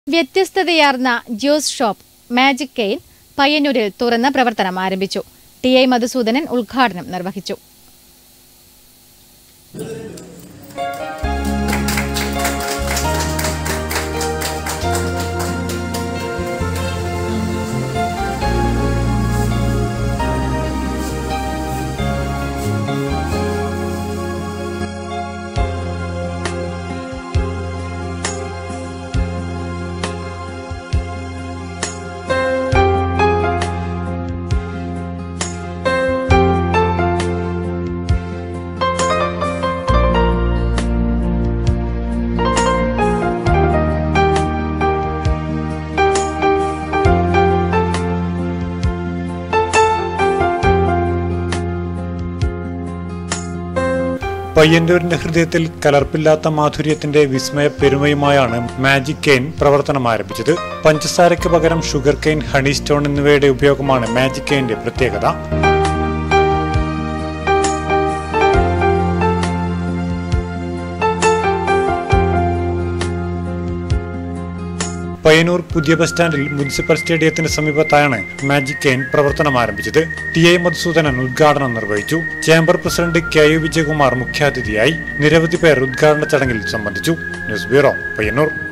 വ്യത്യസ്തതയാർന്ന juice shop magic cane പയ്യന്നൂരിൽ തുറന്ന് പ്രവർത്തനം ആരംഭിച്ചു ടി ഐ മധുസൂദനൻ ഉദ്ഘാടനം നിർവഹിച്ചു പയ്യന്നൂരിന്റെ ഹൃദയത്തിൽ കലർപ്പില്ലാത്ത മാധുര്യത്തിന്റെ വിസ്മയ പെരുമയുമായാണ് മാജിക് കെയിൻ പ്രവർത്തനം ആരംഭിച്ചത് പഞ്ചസാരയ്ക്ക് പകരം ഷുഗർ കെയിൻ ഹണി സ്റ്റോൺ എന്നിവയുടെ ഉപയോഗമാണ് മാജിക് കെയിന്റെ പ്രത്യേകത പയ്യന്നൂർ പുതിയ ബസ് സ്റ്റാൻഡിൽ മുനിസിപ്പൽ സ്റ്റേഡിയത്തിന് സമീപത്തായാണ് മാജിക് കെയിൻ പ്രവർത്തനം ആരംഭിച്ചത് ടി ഐ മധുസൂദനൻ ഉദ്ഘാടനം നിർവഹിച്ചു chamber president K U Vijayakumar മുഖ്യാതിഥിയായി നിരവധി പേർ ഉദ്ഘാടന ചടങ്ങിൽ സംബന്ധിച്ചു ന്യൂസ് ബ്യൂറോ പയ്യന്നൂർ